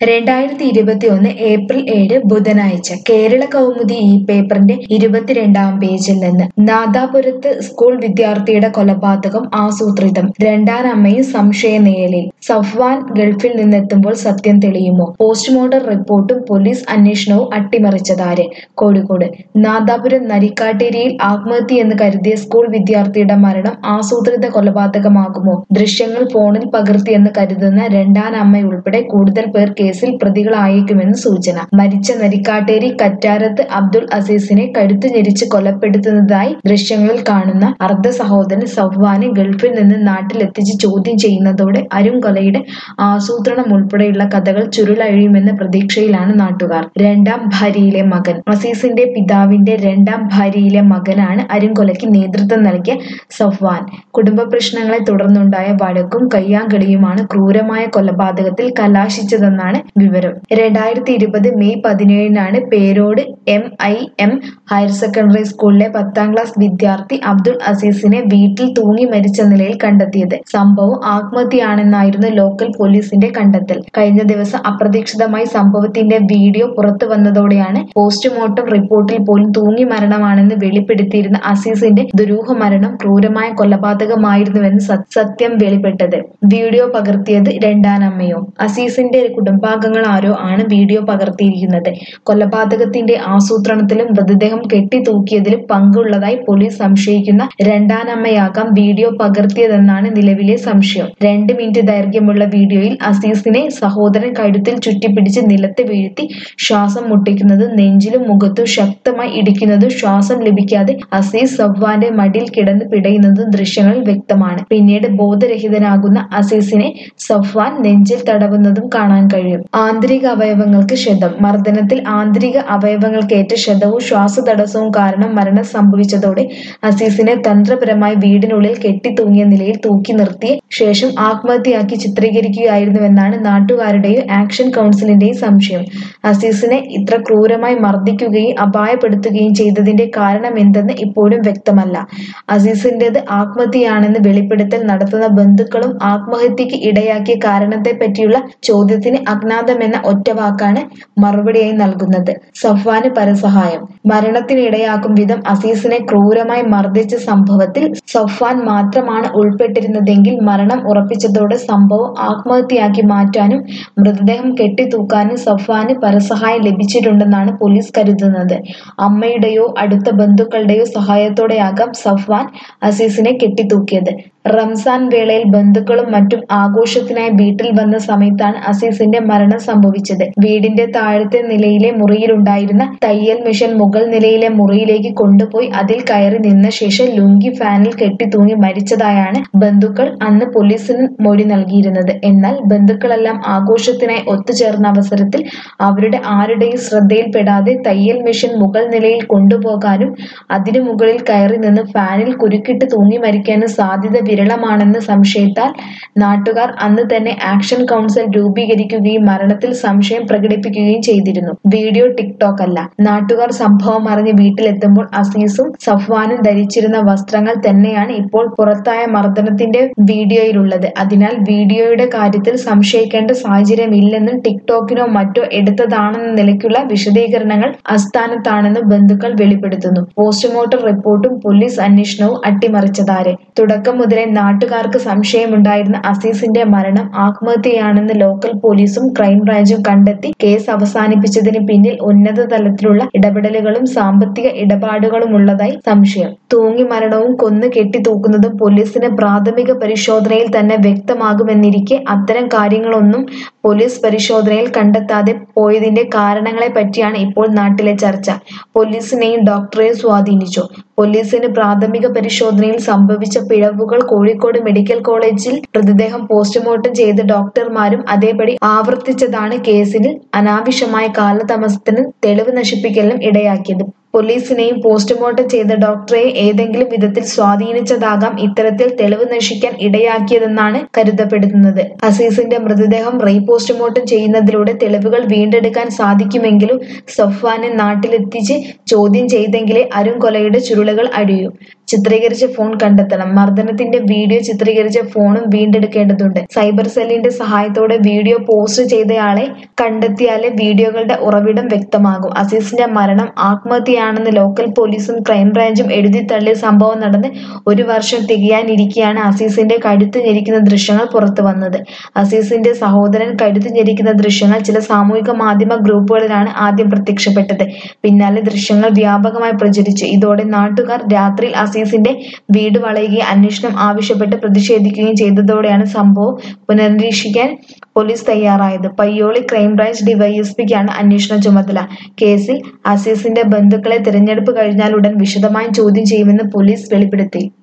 രണ്ടായിരത്തി ഇരുപത്തിയൊന്ന് ഏപ്രിൽ ഏഴ് ബുധനാഴ്ച കേരള കൗമുദി ഈ പേപ്പറിന്റെ ഇരുപത്തിരണ്ടാം പേജിൽ നിന്ന് നാദാപുരത്ത് സ്കൂൾ വിദ്യാർത്ഥിയുടെ കൊലപാതകം ആസൂത്രിതം രണ്ടാനമ്മയും സംശയനിഴലിൽ സഫ്വാൻ ഗൾഫിൽ നിന്നെത്തുമ്പോൾ സത്യം തെളിയുമോ പോസ്റ്റ്മോർട്ടം റിപ്പോർട്ടും പോലീസ് അന്വേഷണവും അട്ടിമറിച്ചതാര് കോഴിക്കോട് നാദാപുരം നരിക്കാട്ടേരിയിൽ ആത്മഹത്യയെന്ന് കരുതിയ സ്കൂൾ വിദ്യാർത്ഥിയുടെ മരണം ആസൂത്രിത കൊലപാതകമാകുമോ ദൃശ്യങ്ങൾ ഫോണിൽ പകർത്തിയെന്ന് കരുതുന്ന രണ്ടാനമ്മയുൾപ്പെടെ കൂടുതൽ പേർ കേസിൽ പ്രതികളായേക്കുമെന്ന് സൂചന മരിച്ച നരിക്കാട്ടേരി കറ്റാരത്ത് അബ്ദുൾ അസീസിനെ കഴുത്ത് ഞെരിച്ച് കൊലപ്പെടുത്തുന്നതായി ദൃശ്യങ്ങളിൽ കാണുന്ന അർദ്ധ സഹോദരൻ സഫ്വാനെ ഗൾഫിൽ നിന്ന് നാട്ടിലെത്തിച്ച് ചോദ്യം ചെയ്യുന്നതോടെ അരും കൊലയുടെ ആസൂത്രണം ഉൾപ്പെടെയുള്ള കഥകൾ ചുരുളഴിയുമെന്ന പ്രതീക്ഷയിലാണ് നാട്ടുകാർ രണ്ടാം ഭാര്യയിലെ മകൻ അസീസിന്റെ പിതാവിന്റെ രണ്ടാം ഭാര്യയിലെ മകനാണ് അരുംകൊലയ്ക്ക് നേതൃത്വം നൽകിയ സഫ്വാൻ കുടുംബ പ്രശ്നങ്ങളെ തുടർന്നുണ്ടായ വഴക്കും കയ്യാങ്കളിയുമാണ് ക്രൂരമായ കൊലപാതകത്തിൽ കലാശിച്ചതെന്നാണ് വിവരം രണ്ടായിരത്തി ഇരുപത് മെയ് പതിനേഴിനാണ് പേരോട് M I M higher secondary സ്കൂളിലെ പത്താം ക്ലാസ് വിദ്യാർത്ഥി അബ്ദുൾ അസീസിനെ വീട്ടിൽ തൂങ്ങി മരിച്ച നിലയിൽ കണ്ടെത്തിയത് സംഭവം ആത്മഹത്യയാണെന്നായിരുന്നു ലോക്കൽ പോലീസിന്റെ കണ്ടെത്തൽ കഴിഞ്ഞ ദിവസം അപ്രതീക്ഷിതമായി സംഭവത്തിന്റെ വീഡിയോ പുറത്തു വന്നതോടെയാണ് പോസ്റ്റ്മോർട്ടം റിപ്പോർട്ടിൽ പോലും തൂങ്ങി മരണമാണെന്ന് വെളിപ്പെടുത്തിയിരുന്ന അസീസിന്റെ ദുരൂഹ മരണം ക്രൂരമായ കൊലപാതകമായിരുന്നുവെന്ന് സ- സത്യം വെളിപ്പെട്ടത് വീഡിയോ പകർത്തിയത് രണ്ടാനമ്മയോ അസീസിന്റെ കുടുംബാംഗങ്ങൾ ആരോ ആണ് വീഡിയോ പകർത്തിയിരിക്കുന്നത് കൊലപാതകത്തിന്റെ ആസൂത്രണത്തിലും മൃതദേഹം കെട്ടിത്തൂക്കിയതിലും പങ്കുള്ളതായി പോലീസ് സംശയിക്കുന്ന രണ്ടാനമ്മയാകാം വീഡിയോ പകർത്തിയതെന്നാണ് നിലവിലെ സംശയം രണ്ട് മിനിറ്റ് ദൈർഘ്യമുള്ള വീഡിയോയിൽ അസീസിനെ സഹോദരൻ കഴുത്തിൽ ചുറ്റിപ്പിടിച്ച് നിലത്ത് വീഴ്ത്തി ശ്വാസം മുട്ടിക്കുന്നതും നെഞ്ചിലും മുഖത്തും ശക്തമായി ഇടിക്കുന്നതും ശ്വാസം ലഭിക്കാതെ അസീസ് സവ്വാന്റെ മടിയിൽ കിടന്ന് പിടയുന്നതും ദൃശ്യങ്ങളിൽ വ്യക്തമാണ് പിന്നീട് ബോധരഹിതനാകുന്ന അസീസിനെ സഫ്വാൻ നെഞ്ചിൽ തടവുന്നതും കാണാൻ കഴിയും ആന്തരിക അവയവങ്ങൾക്ക് ക്ഷതം മർദ്ദനത്തിൽ ആന്തരിക അവയവങ്ങൾക്കേറ്റ ക്ഷതവും ശ്വാസതടസ്സവും കാരണം മരണം സംഭവിച്ചതോടെ അസീസിനെ തന്ത്രപരമായി വീടിനുള്ളിൽ കെട്ടിത്തൂങ്ങിയ നിലയിൽ തൂക്കി നിർത്തിയ ശേഷം ആത്മഹത്യയാക്കി ചിത്രീകരിക്കുകയായിരുന്നുവെന്നാണ് നാട്ടുകാരുടെയും ആക്ഷൻ കൗൺസിലിന്റെയും സംശയം അസീസിനെ ഇത്ര ക്രൂരമായി മർദ്ദിക്കുകയും അപായപ്പെടുത്തുകയും ചെയ്തതിന്റെ കാരണം എന്തെന്ന് ഇപ്പോഴും വ്യക്തമല്ല അസീസിന്റേത് ആത്മഹത്യയാണെന്ന് വെളിപ്പെടുത്തൽ നടത്തുന്ന ബന്ധുക്കളും ആത്മഹത്യക്ക് ഇടയാക്കിയ കാരണത്തെ പറ്റിയുള്ള ചോദ്യത്തിന് അജ്ഞാതമെന്ന ഒറ്റവാക്കാണ് മറുപടിയായി നൽകുന്നത് സഫ്വാന് പരസഹായം മരണത്തിനിടയാക്കും വിധം അസീസിനെ ക്രൂരമായി മർദ്ദിച്ച സംഭവത്തിൽ സഫ്വാൻ മാത്രമാണ് ഉൾപ്പെട്ടിരുന്നതെങ്കിൽ മരണം ഉറപ്പിച്ചതോടെ സംഭവം ആത്മഹത്യയാക്കി മാറ്റാനും മൃതദേഹം കെട്ടിത്തൂക്കാനും സഫ്വാന് പരസഹായം ലഭിച്ചിട്ടുണ്ടെന്നാണ് പോലീസ് കരുതുന്നത് അമ്മയുടെയോ അടുത്ത ബന്ധുക്കളുടെയോ സഹായത്തോടെയാകാം സഫ്വാൻ അസീസിനെ കെട്ടിത്തൂക്കിയത് റംസാൻ വേളയിൽ ബന്ധുക്കളും മറ്റും ആഘോഷത്തിനായി വീട്ടിൽ വന്ന സമയത്താണ് അസീസിന്റെ മരണം സംഭവിച്ചത് വീടിന്റെ താഴത്തെ നിലയിലെ മുറിയിലുണ്ടായിരുന്ന തയ്യൽ മിഷൻ മുകൾ നിലയിലെ മുറിയിലേക്ക് കൊണ്ടുപോയി അതിൽ കയറി നിന്ന ശേഷം ലുങ്കി ഫാനിൽ കെട്ടി തൂങ്ങി മരിച്ചതായാണ് ബന്ധുക്കൾ അന്ന് പോലീസിന് മൊഴി നൽകിയിരുന്നത് എന്നാൽ ബന്ധുക്കളെല്ലാം ആഘോഷത്തിനായി ഒത്തുചേർന്ന അവസരത്തിൽ അവരുടെ ആരുടെയും ശ്രദ്ധയിൽപ്പെടാതെ തയ്യൽ മിഷൻ മുകൾ നിലയിൽ കൊണ്ടുപോകാനും അതിനു മുകളിൽ കയറി നിന്ന് ഫാനിൽ കുരുക്കിട്ട് തൂങ്ങി മരിക്കാനും സാധ്യത വിരളമാണെന്ന് സംശയത്താൽ നാട്ടുകാർ അന്ന് തന്നെ ആക്ഷൻ കൗൺസിൽ രൂപീകരിക്കുകയും മരണത്തിൽ സംശയം പ്രകടിപ്പിക്കുകയും ചെയ്തിരുന്നു വീഡിയോ ടിക്ടോക്ക് അല്ല നാട്ടുകാർ സംഭവം അറിഞ്ഞ് വീട്ടിലെത്തുമ്പോൾ അസീസും സഫ്വാനും ധരിച്ചിരുന്ന വസ്ത്രങ്ങൾ തന്നെയാണ് ഇപ്പോൾ പുറത്തായ മർദ്ദനത്തിന്റെ വീഡിയോയിലുള്ളത് അതിനാൽ വീഡിയോയുടെ കാര്യത്തിൽ സംശയിക്കേണ്ട സാഹചര്യമില്ലെന്നും ടിക്ടോക്കിനോ മറ്റോ എടുത്തതാണെന്ന നിലയ്ക്കുള്ള വിശദീകരണങ്ങൾ അസ്ഥാനത്താണെന്ന് ബന്ധുക്കൾ വെളിപ്പെടുത്തുന്നു പോസ്റ്റ്മോർട്ടം റിപ്പോർട്ടും പോലീസ് അന്വേഷണവും അട്ടിമറിച്ചതാര് തുടക്കം മുതലേ നാട്ടുകാർക്ക് സംശയമുണ്ടായിരുന്ന അസീസിന്റെ മരണം ആത്മഹത്യയാണെന്ന് ലോക്കൽ പോലീസും ക്രൈംബ്രാഞ്ചും കണ്ടെത്തി കേസ് അവസാനിപ്പിച്ചതിന് പിന്നിൽ ഉന്നത തലത്തിലുള്ള ഇടപെടലുകളും സാമ്പത്തിക ഇടപാടുകളും ഉള്ളതായി സംശയം തൂങ്ങി മരണവും കൊന്നു കെട്ടിത്തൂക്കുന്നതും പോലീസിന് പ്രാഥമിക പരിശോധനയിൽ തന്നെ വ്യക്തമാകുമെന്നിരിക്കെ അത്തരം കാര്യങ്ങളൊന്നും പോലീസ് പരിശോധനയിൽ കണ്ടെത്താതെ പോയതിന്റെ കാരണങ്ങളെ പറ്റിയാണ് ഇപ്പോൾ നാട്ടിലെ ചർച്ച പോലീസിനെയും ഡോക്ടറെയും സ്വാധീനിച്ചു പോലീസിന് പ്രാഥമിക പരിശോധനയിൽ സംഭവിച്ച പിഴവുകൾ കോഴിക്കോട് മെഡിക്കൽ കോളേജിൽ മൃതദേഹം പോസ്റ്റ്മോർട്ടം ചെയ്ത ഡോക്ടർമാരും അതേപടി ആവർത്തിച്ചതാണ് കേസിൽ അനാവശ്യമായ കാലതാമസത്തിനും തെളിവ് നശിപ്പിക്കലിനും ഇടയാക്കിയത് പോലീസിനെയും പോസ്റ്റ്മോർട്ടം ചെയ്ത ഡോക്ടറെ ഏതെങ്കിലും വിധത്തിൽ സ്വാധീനിച്ചതാകാം ഇത്തരത്തിൽ തെളിവ് നശിക്കാൻ ഇടയാക്കിയതെന്നാണ് കരുതപ്പെടുന്നത് അസീസിന്റെ മൃതദേഹം റീപോസ്റ്റ്മോർട്ടം ചെയ്യുന്നതിലൂടെ തെളിവുകൾ വീണ്ടെടുക്കാൻ സാധിക്കുമെങ്കിലും സഫ്വാനെ നാട്ടിലെത്തിച്ച് ചോദ്യം ചെയ്തെങ്കിലേ അരുംകൊലയുടെ ചുരുളുകൾ അഴിയൂ ചിത്രീകരിച്ച ഫോൺ കണ്ടെത്തണം മർദ്ദനത്തിന്റെ വീഡിയോ ചിത്രീകരിച്ച ഫോണും വീണ്ടെടുക്കേണ്ടതുണ്ട് സൈബർ സെല്ലിന്റെ സഹായത്തോടെ വീഡിയോ പോസ്റ്റ് ചെയ്തയാളെ കണ്ടെത്തിയാലേ വീഡിയോകളുടെ ഉറവിടം വ്യക്തമാകും അസീസിന്റെ മരണം ആത്മഹത്യയാണെന്ന് ലോക്കൽ പോലീസും ക്രൈംബ്രാഞ്ചും എഴുതി തള്ളിയ സംഭവം നടന്ന് ഒരു വർഷം തികയാനിരിക്കെയാണ് അസീസിന്റെ കഴുത്ത് ഞെരിക്കുന്ന ദൃശ്യങ്ങൾ പുറത്തു വന്നത് അസീസിന്റെ സഹോദരൻ കഴുത്ത് ഞെരിക്കുന്ന ദൃശ്യങ്ങൾ ചില സാമൂഹിക മാധ്യമ ഗ്രൂപ്പുകളിലാണ് ആദ്യം പ്രത്യക്ഷപ്പെട്ടത് പിന്നാലെ ദൃശ്യങ്ങൾ വ്യാപകമായി പ്രചരിച്ചു ഇതോടെ നാട്ടുകാർ രാത്രിയിൽ അസീസിന്റെ വീട് വളയുകയും അന്വേഷണം ആവശ്യപ്പെട്ട് പ്രതിഷേധിക്കുകയും ചെയ്തതോടെയാണ് സംഭവം പുനരന്വേഷിക്കാൻ പോലീസ് തയ്യാറായത് പയ്യോളി ക്രൈംബ്രാഞ്ച് ഡിവൈഎസ്പിക്കാണ് അന്വേഷണ ചുമതല കേസിൽ അസീസിന്റെ ബന്ധുക്കളെ തിരഞ്ഞെടുപ്പ് കഴിഞ്ഞാലുടൻ വിശദമായി ചോദ്യം ചെയ്യുമെന്ന് പോലീസ് വെളിപ്പെടുത്തി